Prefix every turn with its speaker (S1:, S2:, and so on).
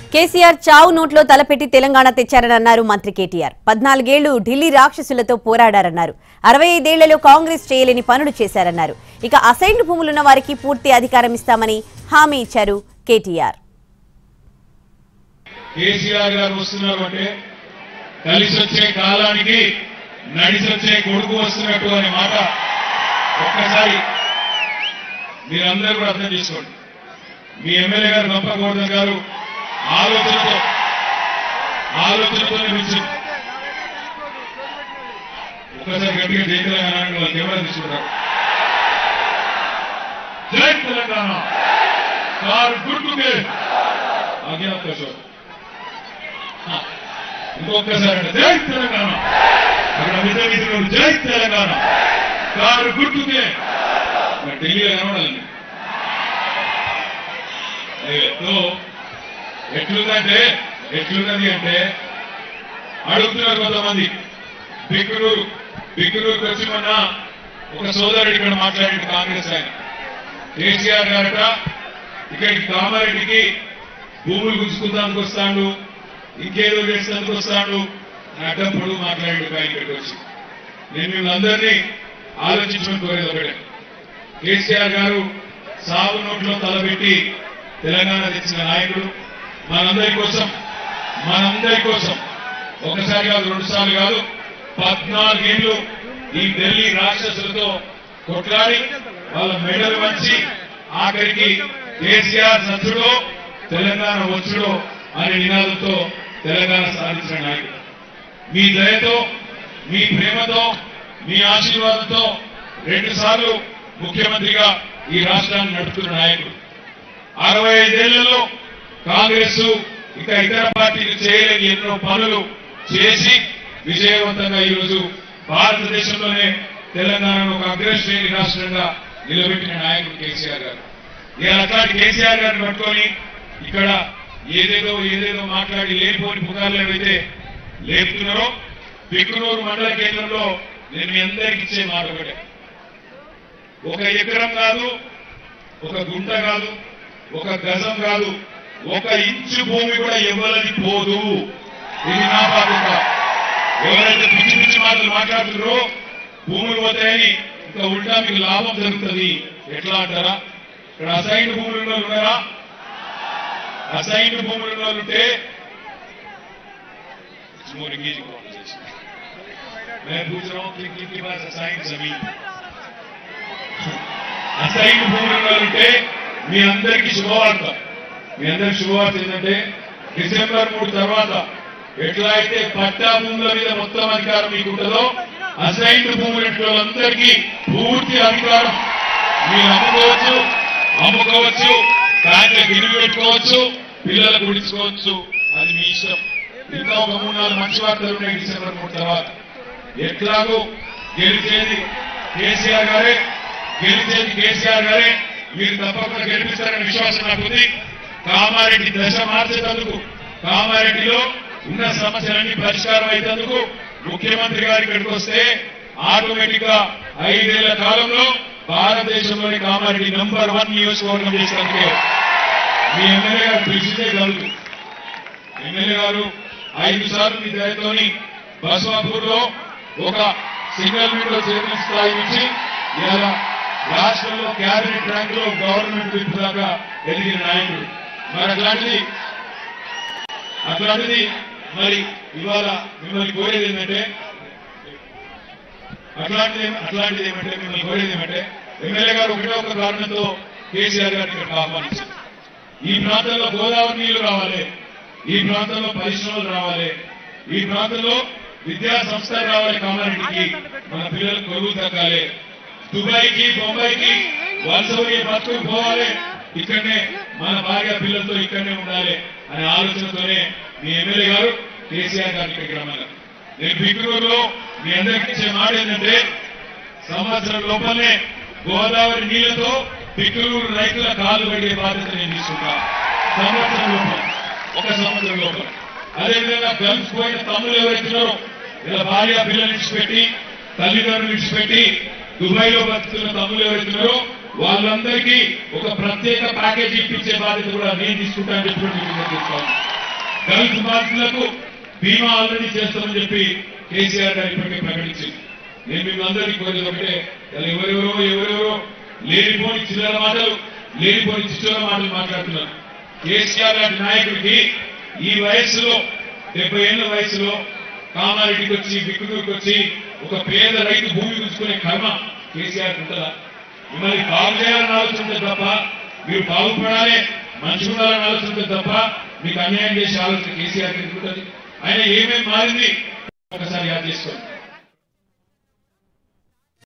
S1: కేసీఆర్ చావు నోట్లో తలపెట్టి తెలంగాణ తెచ్చారని అన్నారు మంత్రి కేటీఆర్ పద్నాలుగేళ్లు ఢిల్లీ రాక్షసులతో పోరాడారన్నారు అరవై ఐదేళ్లలో కాంగ్రెస్ చేయలేని పనులు చేశారన్నారు ఇక అసైన్డ్ భూములున్న వారికి పూర్తి అధికారం ఇస్తామని హామీ ఇచ్చారు కేటీఆర్
S2: కేసీఆర్ గారు వస్తున్నారు అంటే కలిసి వచ్చే కాలానికి నడిచి వచ్చే కొడుకు వస్తున్నట్టు అనే మాట ఒక్కసారి మీరందరూ కూడా అర్థం చేసుకోండి మీ ఎమ్మెల్యే గారు గొప్ప గోవర్ధన్ గారు ఆలోచనతో ఆలోచనతోనే పిలిచి ఒక్కసారి గట్టిగా జై తెలంగాణ అని వాళ్ళు కెమెరా తీసుకుంటారు జై తెలంగాణ కారు గుర్తుకే ఆజ్ఞాపకం ఇంకొకసారి అంటే జై తెలంగాణ అక్కడ మిత్రులు జై తెలంగాణ కారు గుర్తుకే మరి ఢిల్లీలో కనబడాలండి సో ఎట్లుందంటే ఎట్లున్నది అంటే అడుగుతున్నారు కొంతమంది బిక్కునూరు బిక్కునూరుకి వచ్చి మొన్న ఒక సోదరుడు ఇక్కడ మాట్లాడి కాంగ్రెస్ ఆయన కేసీఆర్ గారట ఇక్కడికి కామారెడ్డికి భూములు గుంజుకుందానికి వస్తాడు ఇంకేదో చేసేందుకు వస్తాడు అని అడ్డం పొడుగు మాట్లాడి ఆయన ఇక్కడికి వచ్చి నేను మిమ్మల్ని ఆలోచించమని కోరేది ఒకటే కేసీఆర్ గారు సాగు నోట్లో తలబెట్టి తెలంగాణ తెచ్చిన నాయకుడు మనందరి కోసం మనందరి కోసం ఒకసారి కాదు రెండు సార్లు కాదు పద్నాలుగేళ్లు ఈ ఢిల్లీ రాక్షసులతో కొట్లాడి వాళ్ళ మెడలు వంచి ఆఖరికి కేసీఆర్ సచ్చుడో తెలంగాణ వచ్చుడో అనే నినాదంతో తెలంగాణ సాధించిన నాయకుడు మీ దయతో మీ ప్రేమతో మీ ఆశీర్వాదంతో రెండు సార్లు ముఖ్యమంత్రిగా ఈ రాష్ట్రాన్ని నడుపుతున్న నాయకుడు అరవై ఐదేళ్లలో కాంగ్రెస్ ఇంకా ఇతర పార్టీలు చేయలేని ఎన్నో పనులు చేసి విజయవంతంగా ఈరోజు భారతదేశంలోనే తెలంగాణను ఒక అగ్రశ్రేణి రాష్ట్రంగా నిలబెట్టిన నాయకుడు కేసీఆర్ గారు ఇక అట్లాంటి కేసీఆర్ గారిని పట్టుకొని ఇక్కడ ఏదేదో ఏదేదో మాట్లాడి లేనిపోని పుకార్లు ఏవైతే లేపుతున్నారో బిక్కునూరు మండల కేంద్రంలో నేను మీ అందరికి ఇచ్చే మాట ఒకటే ఒక ఎకరం కాదు ఒక గుంట కాదు ఒక గజం కాదు ఒక ఇంచు భూమి కూడా ఎవరిది పోదు ఇది నా బాధ్యత ఎవరైతే పిచ్చి పిచ్చి మాటలు మాట్లాడుతున్నారో భూములు పోతాయని ఇంకా ఉల్టా మీకు లాభం జరుగుతుంది ఎట్లా అంటారా ఇక్కడ అసైన్ భూములు ఉన్న వాళ్ళు ఉన్నారా అసైన్ భూములు ఉన్న వాళ్ళు ఉంటే It's more engaging conversation. मैं पूछ रहा हूँ कि किनके पास असाइन जमीन అసైన్ భూములు ఉంటే మీ అందరికీ శుభవార్త మీ అందరికి శుభవార్త ఏంటంటే డిసెంబర్ మూడు తర్వాత ఎట్లా అయితే పట్టా భూముల మీద మొత్తం అధికారం మీకు ఉంటుందో అసైన్డ్ భూములు అందరికీ పూర్తి అధికారం మీరు అమ్ముకోవచ్చు అమ్ముకోవచ్చు బ్యాంకులో గిరివి పెట్టుకోవచ్చు పిల్లలకు విడుచుకోవచ్చు అది మీ ఇష్టం ఇంకా ఒక మూడు నాలుగు మంచి వార్తలు ఉన్నాయి డిసెంబర్ మూడు తర్వాత ఎట్లాగో గెలిచేది కేసీఆర్ గారే గెలిచేది కేసీఆర్ గారే మీరు తప్పకుండా గెలిపిస్తారనే విశ్వాసం నాకుంది కామారెడ్డి దశ మార్చేందుకు కామారెడ్డిలో ఉన్న సమస్యలన్నీ పరిష్కారం అయ్యేందుకు ముఖ్యమంత్రి గారి ఇక్కడికి వస్తే ఆటోమేటిక్ గా ఐదేళ్ల కాలంలో భారతదేశంలోని కామారెడ్డి నంబర్ వన్ నియోజకవర్గం చేసినందుకే మీ ఎమ్మెల్యే గారు పిలిచితే కలుగు ఎమ్మెల్యే గారు ఐదు సార్లు మీ దయతోని బసవాపూర్ లో ఒక సింగల్ విండో చైర్మన్ స్థాయి నుంచి ఇలా రాష్ట్రంలో క్యాబినెట్ ర్యాంక్ లో గవర్నమెంట్ విప్ దాకా ఎదిగిన నాయకుడు మరి అట్లాంటిది అట్లాంటిది మరి ఇవాళ మిమ్మల్ని కోరేది ఏంటంటే అట్లాంటిది ఏమ- అట్లాంటిది ఏమంటే మిమ్మల్ని కోరేది ఏమంటే ఎమ్మెల్యే గారు ఒకటే ఒక కారణంతో కేసీఆర్ గారిని ఇక్కడికి ఆహ్వానించారు ఈ ప్రాంతంలో గోదావరి నీళ్లు రావాలి ఈ ప్రాంతంలో పరిశ్రమలు రావాలి ఈ ప్రాంతంలో విద్యా సంస్థలు రావాలి కామారెడ్డికి మన పిల్లలకు కొలువు దక్కాలి దుబాయ్కి బొంబాయికి వలసపోయే బతుకు పోవాలి ఇక్కడనే మన భార్య పిల్లలతో ఇక్కడనే ఉండాలి అనే ఆలోచనతోనే మీ ఎమ్మెల్యే గారు కేసీఆర్ గారు ఇక్కడికి రమ్మన్నారు నేను బిక్కునూరులో మీ అందరికీ ఇచ్చే మాట ఏంటంటే సంవత్సరం లోపలనే గోదావరి నీళ్లతో పిక్కులూరు రైతుల కాలు పడే బాధ్యత నేను తీసుకుంటా సంవత్సరం లోపల ఒక సంవత్సరం లోపల అదేవిధంగా గల్ఫ్ పోయిన తమ్ములు ఎవరైతున్నారో ఇలా భార్య పిల్లలు ఇచ్చిపెట్టి తల్లిదండ్రులు ఇచ్చిపెట్టి దుబాయ్ లో బతుకుతున్న తమ్ములు ఎవరైతున్నారో వాళ్ళందరికీ ఒక ప్రత్యేక ప్యాకేజీ ఇప్పించే బాధ్యత కూడా నేను తీసుకుంటానని చెప్పి మీకు విజ్ఞప్తి చేస్తాను గల్ఫ్ బాధితులకు బీమా ఆల్రెడీ చేస్తామని చెప్పి కేసీఆర్ గారు ఇప్పటికే ప్రకటించింది నేను మిమ్మల్ని అందరికీ కోరేది ఒకటే ఇలా ఎవరెవరో ఎవరెవరో లేనిపోని చిల్లర మాటలు లేనిపోని చిచ్చోల మాటలు మాట్లాడుతున్నారు కేసీఆర్ లాంటి నాయకుడికి ఈ వయస్సులో డెబ్బై ఏళ్ల వయసులో కామారెడ్డికి వచ్చి బిక్కుదూరుకు వచ్చి ఒక పేద రైతు భూమి గుంజుకునే కర్మ కేసీఆర్ ఉంటుందా మిమ్మల్ని బాగు చేయాలని ఆలోచన ఉంటుంది తప్ప మీరు బాగుపడాలి మంచిగా ఉండాలని ఆలోచన ఉంటుంది తప్ప మీకు అన్యాయం చేసే ఆలోచన కేసీఆర్ ఎందుకు ఉంటుంది ఆయన ఏమేమి మారింది ఒకసారి యాద్ చేసుకోండి